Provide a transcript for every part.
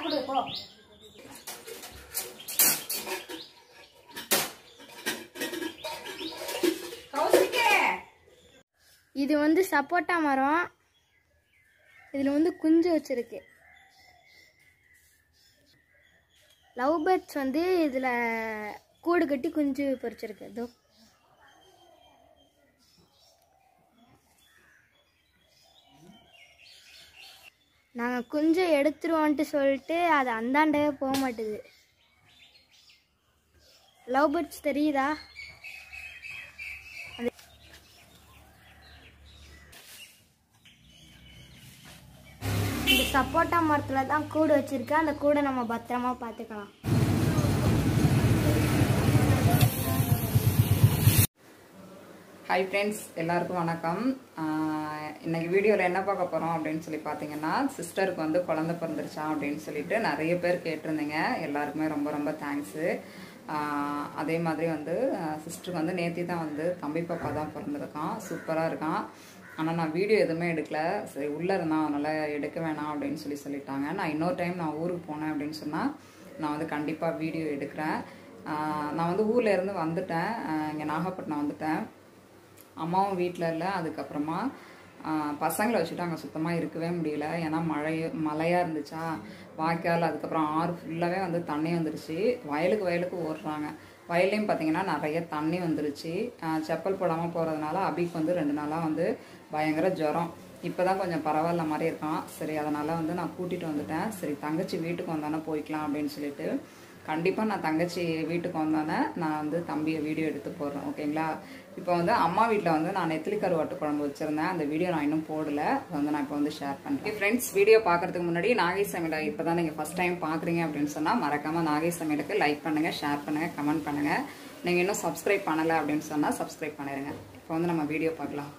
கொடு போ கௌசிக்கே இது வந்து சப்போட்டா மரம் இதில் வந்து குஞ்சு வச்சிருக்கு லவ் பேர்ட்ஸ் வந்து இதில் கூடு கட்டி குஞ்சு பொரிச்சிருக்கு இதோ நாங்கள் குஞ்சை எடுத்துருவோன்ட்டு சொல்லிட்டு அது அந்தாண்டவே போக மாட்டுது லவ் பேர்ட்ஸ் தெரியுதா இந்த சப்போட்டா மரத்தில் தான் கூடு வச்சிருக்கேன் அந்த கூடை நம்ம பத்திரமா பார்த்துக்கலாம் ஹாய் ஃப்ரெண்ட்ஸ் எல்லாருக்கும் வணக்கம் ஆஹ் இன்னைக்கு வீடியோவில் என்ன பார்க்க போகிறோம் அப்படின்னு சொல்லி பார்த்தீங்கன்னா சிஸ்டருக்கு வந்து குழந்தை பிறந்துருச்சா அப்படின்னு சொல்லிட்டு நிறைய பேர் கேட்டிருந்தீங்க எல்லாருக்குமே ரொம்ப ரொம்ப தேங்க்ஸு அதே மாதிரி வந்து சிஸ்டருக்கு வந்து நேத்தி தான் வந்து தம்பி பாப்பா தான் பிறந்திருக்கான் சூப்பராக இருக்கான் ஆனால் நான் வீடியோ எதுவுமே எடுக்கல சரி உள்ளே இருந்தான் அதனால் எடுக்க வேணாம் அப்படின்னு சொல்லி சொல்லிட்டாங்க நான் இன்னொரு டைம் நான் ஊருக்கு போனேன் அப்படின்னு சொன்னால் நான் வந்து கண்டிப்பாக வீடியோ எடுக்கிறேன் ஆஹ் நான் வந்து ஊர்ல இருந்து வந்துட்டேன் இங்கே நாகப்பட்டினம் வந்துட்டேன் அம்மாவும் வீட்டில் இல்லை அதுக்கப்புறமா ஆஹ் பசங்களை வச்சுட்டு அங்கே சுத்தமாக இருக்கவே முடியல ஏன்னா மழை மழையாக இருந்துச்சா வாய்க்கால் அதுக்கப்புறம் ஆறு ஃபுல்லாகவே வந்து தண்ணி வந்துருச்சு வயலுக்கு வயலுக்கு ஓடுறாங்க வயல்லையும் பார்த்தீங்கன்னா நிறைய தண்ணி வந்துருச்சு ஆஹ் செப்பல் போடாமல் போகிறதுனால அபிக்கு வந்து ரெண்டு நாளாக வந்து பயங்கர ஜுரம் இப்போ தான் கொஞ்சம் பரவாயில்ல மாதிரி இருக்கான் சரி அதனால் வந்து நான் கூட்டிகிட்டு வந்துட்டேன் சரி தங்கச்சி வீட்டுக்கு வந்தானே போய்க்கலாம் அப்படின்னு சொல்லிட்டு கண்டிப்பாக நான் தங்கச்சி வீட்டுக்கு வந்தோன்னே நான் வந்து தம்பியை வீடியோ எடுத்து போடுறேன் ஓகேங்களா இப்போ வந்து அம்மா வீட்டில் வந்து நான் நெத்திலி கருவாட்டு குழம்பு வச்சுருந்தேன் அந்த வீடியோ நான் இன்னும் போடல அதை வந்து நான் இப்போ வந்து ஷேர் பண்ணுறேன் ஃப்ரெண்ட்ஸ் வீடியோ பார்க்கறதுக்கு முன்னாடி நாகை சமையலை இப்போ தான் நீங்கள் ஃபஸ்ட் டைம் பார்க்குறீங்க அப்படின்னு சொன்னால் மறக்காமல் நாகை சமையலுக்கு லைக் பண்ணுங்கள் ஷேர் பண்ணுங்கள் கமெண்ட் பண்ணுங்கள் நீங்கள் இன்னும் சப்ஸ்கிரைப் பண்ணலை அப்படின்னு சொன்னால் சப்ஸ்கிரைப் பண்ணிடுங்க இப்போ வந்து நம்ம வீடியோ பார்க்கலாம்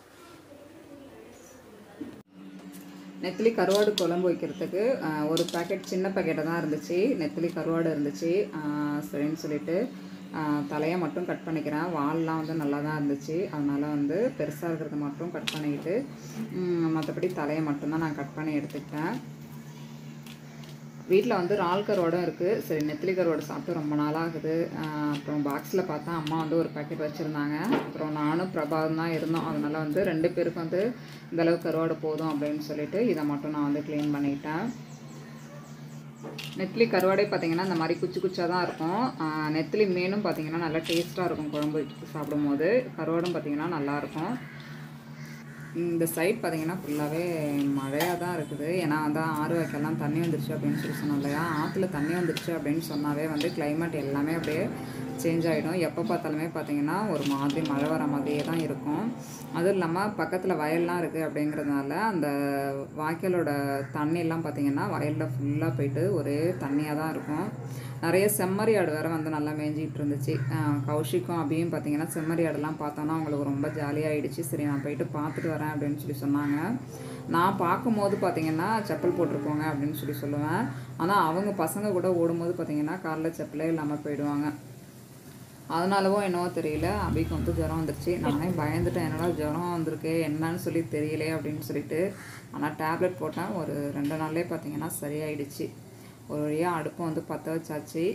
நெத்திலி கருவாடு குழம்பு வைக்கிறதுக்கு ஆஹ், ஒரு பேக்கெட் சின்ன பேக்கெட்டை தான் இருந்துச்சு நெத்திலி கருவாடு இருந்துச்சு ஆஹ், சரின்னு சொல்லிட்டு ஆஹ், தலையை மட்டும் கட் பண்ணிக்கிறேன் வால்லாம் வந்து நல்லா தான் இருந்துச்சு அதனால் வந்து பெருசாக இருக்கிறத மட்டும் கட் பண்ணிக்கிட்டு மற்றபடி தலையை மட்டும்தான் நான் கட் பண்ணி எடுத்துக்கிட்டேன் வீட்டில் வந்து இறால் கருவாடும் இருக்குது சரி நெத்திலி கருவாடு சாப்பிட்டு ரொம்ப நாளாகுது ஆஹ் அப்புறம் பாக்ஸில் பார்த்தா அம்மா வந்து ஒரு பேக்கெட் வச்சுருந்தாங்க அப்புறம் நானும் பிரபாவும் தான் இருந்தோம் அதனால வந்து ரெண்டு பேருக்கு வந்து இந்த அளவு கருவாடு போதும் அப்படின்னு சொல்லிட்டு இதை மட்டும் நான் வந்து க்ளீன் பண்ணிட்டேன் நெத்திலி கருவாடே பார்த்தீங்கன்னா இந்த மாதிரி குச்சி குச்சாக தான் இருக்கும் ஆஹ் நெத்திலி மீனும் பார்த்தீங்கன்னா நல்லா டேஸ்ட்டாக இருக்கும் குழம்பு வச்சு சாப்பிடும்போது கருவாடும் பார்த்தீங்கன்னா நல்லாயிருக்கும் இந்த சைட் பார்த்தீங்கன்னா ஃபுல்லாகவே மழையாக தான் இருக்குது ஏன்னா வந்து ஆறு வைக்கெல்லாம் தண்ணி வந்துருச்சு அப்படின்னு சொல்லி சொன்னோம் இல்லையா ஆற்றுல தண்ணி வந்துருச்சு அப்படின்னு சொன்னாவே வந்து climate எல்லாமே அப்படியே சேஞ்ச் ஆகிடும் எப்போ பார்த்தாலுமே பார்த்தீங்கன்னா ஒரு மாதிரி மழை வர மாதிரியே தான் இருக்கும் அதுவும் இல்லாமல் பக்கத்தில் வயல்லாம் இருக்குது அப்படிங்கிறதுனால அந்த வாய்க்காலோட தண்ணியெல்லாம் பார்த்தீங்கன்னா வயலில் ஃபுல்லாக போயிட்டு ஒரே தண்ணியாக தான் இருக்கும் நிறைய செம்மறி ஆடு வேறு வந்து நல்லா மேய்ஞ்சிட்டு இருந்துச்சு ஆஹ் கௌஷிக்கும் அபியும் பார்த்தீங்கன்னா செம்மறி ஆடெல்லாம் பார்த்தோன்னா அவங்களுக்கு ரொம்ப ஜாலியாகிடுச்சு சரி நான் போயிட்டு பார்த்துட்டு வரேன் அப்படின்னு சொல்லி சொன்னாங்க நான் பார்க்கும்போது பார்த்தீங்கன்னா செப்பல் போட்டிருப்போங்க அப்படின்னு சொல்லி சொல்லுவேன் ஆனால் அவங்க பசங்க கூட ஓடும்போது பார்த்தீங்கன்னா காலில் செப்பலே இல்லாமல் போயிடுவாங்க அதனாலவோ என்னவோ தெரியல அபிக்கு வந்து ஜுரம் வந்துருச்சு நானே பயந்துட்டேன் என்னடா ஜுரம் வந்திருக்கு என்னன்னு சொல்லி தெரியலே அப்படின்னு சொல்லிட்டு ஆனால் டேப்லெட் போட்டேன் ஒரு ரெண்டு நாள்லேயே பார்த்தீங்கன்னா சரியாயிடுச்சு ஒரு வழியாக அடுப்பை வந்து பற்ற வச்சாச்சு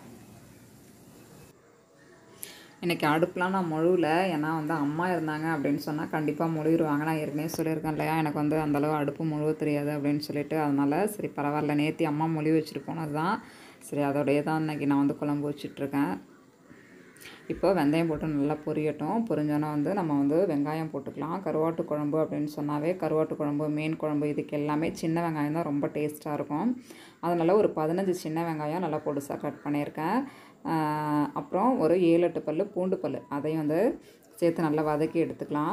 இன்றைக்கி அடுப்புலாம் நான் முழுவில் ஏன்னா வந்து அம்மா இருந்தாங்க அப்படின்னு சொன்னால் கண்டிப்பாக முழுகிடுவாங்க நான் ஏற்கனவே சொல்லியிருக்கேன் இல்லையா எனக்கு வந்து அந்தளவு அடுப்பு முழுவ தெரியாது அப்படின்னு சொல்லிட்டு அதனால் சரி பரவாயில்ல நேற்றி அம்மா மொழி வச்சுட்டு போனது தான் சரி அதோடய தான் இன்றைக்கி நான் வந்து குழம்பு வச்சிட்ருக்கேன் இப்போ வெந்தயம் போட்டு நல்லா பொரியட்டும் பொரிஞ்சோன்னா வந்து நம்ம வந்து வெங்காயம் போட்டுக்கலாம் கருவாட்டு குழம்பு அப்படின்னு சொன்னாவே கருவாட்டு குழம்பு மீன் குழம்பு இதுக்கு எல்லாமே சின்ன வெங்காயம் தான் ரொம்ப டேஸ்ட்டாக இருக்கும் அதனால் ஒரு பதினஞ்சு சின்ன வெங்காயம் நல்லா பொடுசாக கட் பண்ணியிருக்கேன் ஆஹ் அப்புறம் ஒரு ஏழு எட்டு பல் பூண்டு பல் அதையும் வந்து சேர்த்து நல்லா வதக்கி எடுத்துக்கலாம்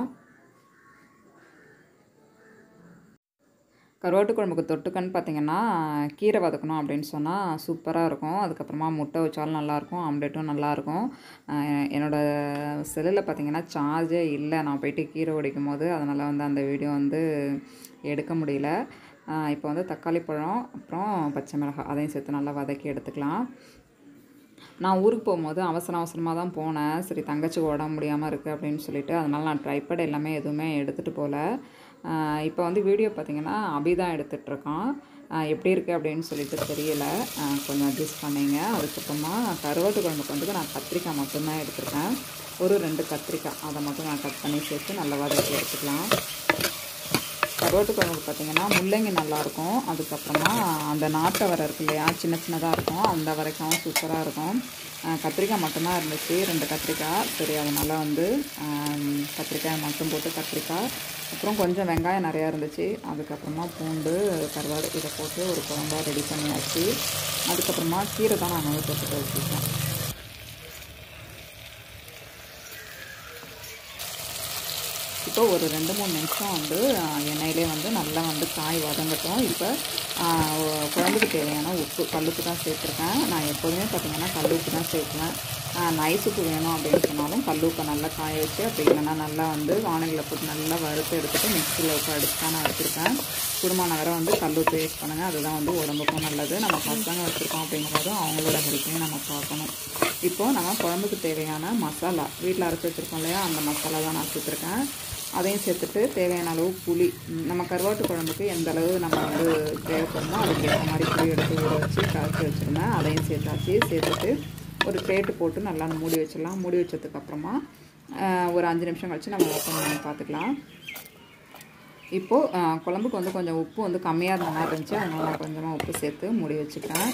கருவாட்டு குழம்புக்கு தொட்டுக்கன்னு பார்த்தீங்கன்னா கீரை வதக்கணும் அப்படின்னு சொன்னால் சூப்பராக இருக்கும் அதுக்கப்புறமா முட்டை வச்சாலும் நல்லாயிருக்கும் ஆம்லேட்டும் நல்லாயிருக்கும் ஆஹ் என்னோட செல்லில் பார்த்தீங்கன்னா சார்ஜே இல்லை நான் போயிட்டு கீரை உடைக்கும் போது அதனால் வந்து அந்த வீடியோ வந்து எடுக்க முடியல ஆஹ் இப்போ வந்து தக்காளி பழம் அப்புறம் பச்சை மிளகாய் அதையும் சேர்த்து நல்லா வதக்கி எடுத்துக்கலாம் நான் ஊருக்கு போகும்போது அவசர அவசரமாக தான் போனேன் சரி தங்கச்சிக்கு உடம்பு முடியாமல் இருக்குது அப்படின்னு சொல்லிட்டு அதனால் நான் ட்ரைபேட் எல்லாமே எதுவுமே எடுத்துகிட்டு போகல இப்போ வந்து வீடியோ பார்த்தீங்கன்னா அபி தான் எடுத்துகிட்ருக்கான் ஆஹ் எப்படி இருக்குது அப்படின்னு சொல்லிட்டு தெரியல ஆஹ் கொஞ்சம் அட்ஜஸ்ட் பண்ணிங்க அதுக்கப்புறமா கருவாட்டு குழம்புக்கு வந்து நான் கத்திரிக்காய் மட்டும்தான் எடுத்திருக்கேன் ஒரு ரெண்டு கத்திரிக்காய் அதை மட்டும் நான் கட் பண்ணி சேர்த்து நல்லா வதக்கி எடுத்துக்கலாம் கருவாட்டு குழம்புக்கு பார்த்தீங்கன்னா முள்ளங்கி நல்லாயிருக்கும் அதுக்கப்புறமா அந்த நாட்டை வரை இருக்கு இல்லையா சின்ன சின்னதாக இருக்கும் அந்த வரைக்கும் சூப்பராக இருக்கும் ஆஹ் கத்திரிக்காய் மட்டும்தான் இருந்துச்சு ரெண்டு கத்திரிக்காய் சரி அதனால் வந்து ஆம், கத்திரிக்காய் மட்டும் போட்டு கத்திரிக்காய் அப்புறம் கொஞ்சம் வெங்காயம் நிறையா இருந்துச்சு அதுக்கப்புறமா பூண்டு கருவாடு இதை போட்டு ஒரு குழம்பா ரெடி பண்ணியாச்சு அதுக்கப்புறமா கீரை தான் நாங்கள் வந்து தொட்டு வச்சுருக்கோம் இப்போ ஒரு ரெண்டு மூணு நிமிஷம் வந்து ஆஹ், எண்ணெயிலே வந்து நல்லா வந்து காய் வதங்கட்டும் இப்போ ஆஹ், ஒ- குழம்புக்கு தேவையான உப்பு கல்லுப்பு தான் சேர்த்துருக்கேன் நான் எப்போதுமே பார்த்தீங்கன்னா கல்லுப்பு தான் சேர்க்குவேன் நைஸ் உப்பு வேணும் அப்படின்னு சொன்னாலும் கல்லுப்பை நல்லா காய வச்சு அப்படி இல்லைன்னா நல்லா வந்து வானலில் போட்டு நல்லா வறுத்து எடுத்துட்டு மிக்சியில் உப்பு அடிச்சு தான் நான் வச்சுருக்கேன் குடும்பம் வரை வந்து கல்லுப்பு யூஸ் பண்ணுங்கள் அதுதான் வந்து உடம்புக்கும் நல்லது நம்ம பசங்க வச்சுருக்கோம் அப்படிங்கும்போது அவங்களோட ஹெல்த்தையும் நம்ம பார்க்கணும் இப்போ நம்ம குழம்புக்கு தேவையான மசாலா வீட்டில் அரைச்சி வச்சுருக்கோம் இல்லையா அந்த மசாலா தான் நான் சேர்த்துருக்கேன் அதையும் சேர்த்துட்டு தேவையான அளவு புளி ம், நம்ம கருவாட்டு குழம்புக்கு எந்த அளவு நம்ம வந்து தேவைப்படுமோ அதுக்கு ஏற்ற மாதிரி புளி எடுத்து ஊற வச்சு கரைச்சி வச்சுருந்தேன் அதையும் சேர்த்தாச்சு சேர்த்துட்டு ஒரு பிளேட்டு போட்டு நல்லா மூடி வச்சிடலாம் மூடி வச்சதுக்கப்புறமா ஒரு அஞ்சு நிமிஷம் கழிச்சு நம்ம ஓப்பன் பண்ணி பார்த்துக்கலாம் இப்போது ஆஹ், குழம்புக்கு வந்து கொஞ்சம் உப்பு வந்து கம்மியாக இருந்த மாதிரி இருந்துச்சு அதனால நான் கொஞ்சமாக உப்பு சேர்த்து மூடி வச்சுக்கிறேன்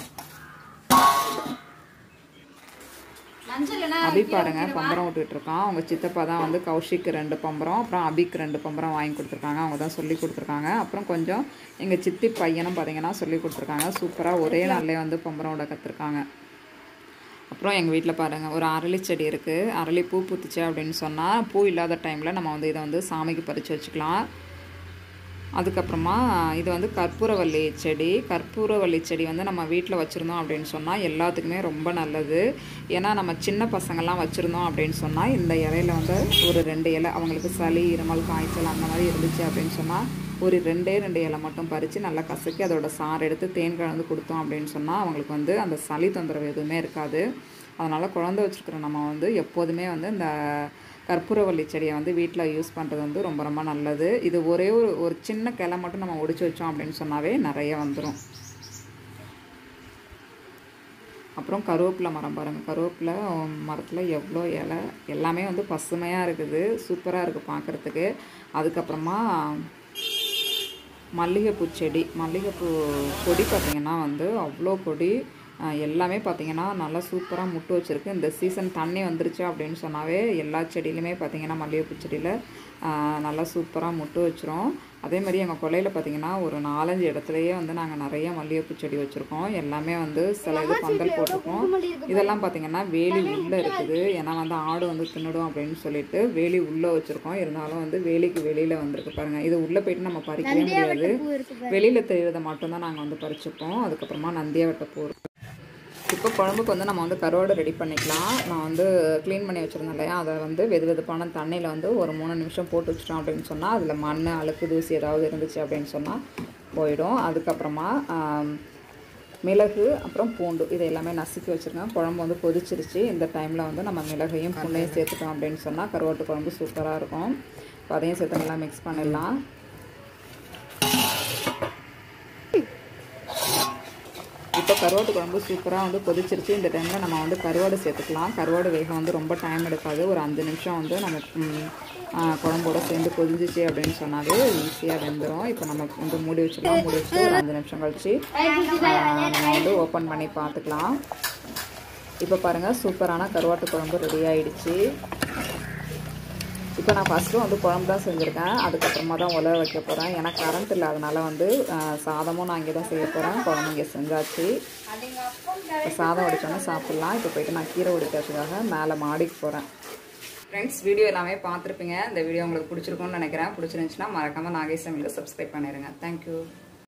அபி பாருங்க பம்பரம் விட்டுட்டு இருக்கான் அவங்க சித்தப்பா தான் வந்து கௌஷிக்கு ரெண்டு பம்பரம் அப்புறம் அபிக்கு ரெண்டு பம்பரம் வாங்கி கொடுத்துருக்காங்க அவங்க தான் சொல்லி கொடுத்துருக்காங்க அப்புறம் கொஞ்சம் எங்கள் சித்தி பையனும் பார்த்தீங்கன்னா சொல்லி கொடுத்துருக்காங்க சூப்பராக ஒரே நாள்லேயே வந்து பம்பரம் விட கற்றுருக்காங்க அப்புறம் எங்கள் வீட்டில் பாருங்கள் ஒரு அரளி செடி இருக்குது அரளி பூ பூத்துச்சு அப்படின்னு சொன்னால் பூ இல்லாத டைமில் நம்ம வந்து இதை வந்து சாமிக்கு பறித்து வச்சுக்கலாம் அதுக்கப்புறமா இது வந்து கற்பூரவள்ளி செடி கற்பூரவள்ளி செடி வந்து நம்ம வீட்டில் வச்சுருந்தோம் அப்படின்னு சொன்னால் எல்லாத்துக்குமே ரொம்ப நல்லது ஏன்னா நம்ம சின்ன பசங்கள்லாம் வச்சுருந்தோம் அப்படின்னு சொன்னால் இந்த இலையில வந்து ஒரு ரெண்டு இலை அவங்களுக்கு சளி இருமல் காய்ச்சல் அந்த மாதிரி இருந்துச்சு அப்படின்னு சொன்னால் ஒரு ரெண்டே ரெண்டு இலை மட்டும் பறித்து நல்லா கசக்கி அதோட சாறு எடுத்து தேன் கலந்து கொடுத்தோம் அப்படின்னு சொன்னால் அவங்களுக்கு வந்து அந்த சளி தொந்தரவு எதுவுமே இருக்காது அதனால் குழந்தை வச்சுருக்கிற நம்ம வந்து எப்போதுமே வந்து இந்த கற்பூரவள்ளி செடியை வந்து வீட்டில் யூஸ் பண்ணுறது வந்து ரொம்ப ரொம்ப நல்லது இது ஒரே ஒரு ஒரு சின்ன கிளை மட்டும் நம்ம ஒடிச்சு வச்சோம் அப்படின்னு சொன்னாவே நிறைய வந்துடும் அப்புறம் கருவேப்பிலை மரம் பாருங்கள் கருவேப்பிலை மரத்தில் எவ்வளோ இலை எல்லாமே வந்து பசுமையாக இருக்குது சூப்பராக இருக்குது பார்க்குறதுக்கு அதுக்கப்புறமா மல்லிகைப்பூ செடி மல்லிகைப்பூ கொடி பார்த்திங்கன்னா வந்து அவ்வளோ கொடி ஆஹ் எல்லாமே பார்த்திங்கன்னா நல்லா சூப்பராக முட்டு வச்சுருக்கு இந்த சீசன் தண்ணி வந்துருச்சு அப்படின்னு சொன்னாவே எல்லா செடியிலுமே பார்த்திங்கன்னா மல்லிகைப்பூ செடியில் ஆஹ் நல்லா சூப்பராக முட்டு வச்சிரும் அதே மாதிரி எங்கள் கொல்லையில் பார்த்திங்கன்னா ஒரு நாலஞ்சு இடத்துலையே வந்து நாங்கள் நிறைய மல்லிகைப்பூ செடி வச்சுருக்கோம் எல்லாமே வந்து சில இது பந்தல் போட்டிருக்கோம் இதெல்லாம் பார்த்திங்கன்னா வேலி உள்ளே இருக்குது ஏன்னா வந்து ஆடு வந்து தின்னுடும் அப்படின்னு சொல்லிட்டு வேலி உள்ளே வச்சுருக்கோம் இருந்தாலும் வந்து வேலிக்கு வெளியில் வந்திருக்கு பாருங்கள் இது உள்ளே போயிட்டு நம்ம பறிக்கவே முடியாது பூ இருக்கு வெளியில் தெரியுறத மட்டும்தான் நாங்கள் வந்து பறிச்சுப்போம் அதுக்கப்புறமா நந்தியாவட்ட பூ இருக்கு. இப்போ குழம்புக்கு வந்து நம்ம வந்து கருவாடு ரெடி பண்ணிக்கலாம் நான் வந்து க்ளீன் பண்ணி வச்சுருந்தேன் இல்லையா அதை வந்து வெது வெதுப்பான தண்ணியில் வந்து ஒரு மூணு நிமிஷம் போட்டு வச்சிட்டோம் அப்படின்னு சொன்னால் அதில் மண் அழுக்கு தூசி ஏதாவது இருந்துச்சு அப்படின்னு சொன்னால் போயிடும் அதுக்கப்புறமா ஆம், மிளகு அப்புறம் பூண்டு இது எல்லாமே நசுக்கி வச்சுருக்கேன் குழம்பு வந்து கொதிச்சிருச்சு இந்த டைமில் வந்து நம்ம மிளகையும் பூண்டையும் சேர்த்துட்டோம் அப்படின்னு சொன்னால் கருவாட்டு குழம்பு சூப்பராக இருக்கும் இப்போ அதையும் சேர்த்து நல்லா மிக்ஸ் பண்ணிடலாம் இப்போ கருவாட்டு குழம்பு சூப்பராக வந்து கொதிச்சிருச்சு இந்த டைமில் நம்ம வந்து கருவாடு சேர்த்துக்கலாம் கருவாடு வேகம் வந்து ரொம்ப டைம் எடுக்காது ஒரு அஞ்சு நிமிஷம் வந்து நம்ம ம், ஆ, குழம்போட சேர்ந்து கொதிஞ்சிச்சு அப்படின்னு சொன்னாவே ஈஸியாக வெந்துடும் இப்போ நம்ம வந்து மூடி வச்சிடலாம் மூடி வச்சுட்டு ஒரு அஞ்சு நிமிஷம் கழிச்சு ஆ, நம்ம வந்து ஓப்பன் பண்ணி பார்த்துக்கலாம் இப்போ பாருங்கள் சூப்பரான கருவாட்டு குழம்பு ரெடி ஆயிடுச்சு இப்போ நான் ஃபஸ்ட்டு வந்து குழம்பு தான் செஞ்சுருக்கேன் அதுக்கப்புறமா தான் உலர வைக்க போகிறேன் ஏன்னா கரண்ட் இல்லாதனால வந்து ஆஹ், சாதமும் நான் இங்கே தான் செய்ய போகிறேன் குழம்பு இங்கே செஞ்சாச்சு இப்போ சாதம் வடிச்சோன்னே சாப்பிட்லாம் இப்போ போயிட்டு நான் கீரை உடைக்கிறதுக்காக மேலே மாடிக்கு போகிறேன் ஃப்ரெண்ட்ஸ் வீடியோ எல்லாமே பார்த்துருப்பீங்க இந்த வீடியோ உங்களுக்கு பிடிச்சிருக்கும்னு நினைக்கிறேன் பிடிச்சிருந்துச்சுன்னா மறக்காமல் நாகேஷ் சமையலை சப்ஸ்கிரைப் பண்ணிடுங்க தேங்க்யூ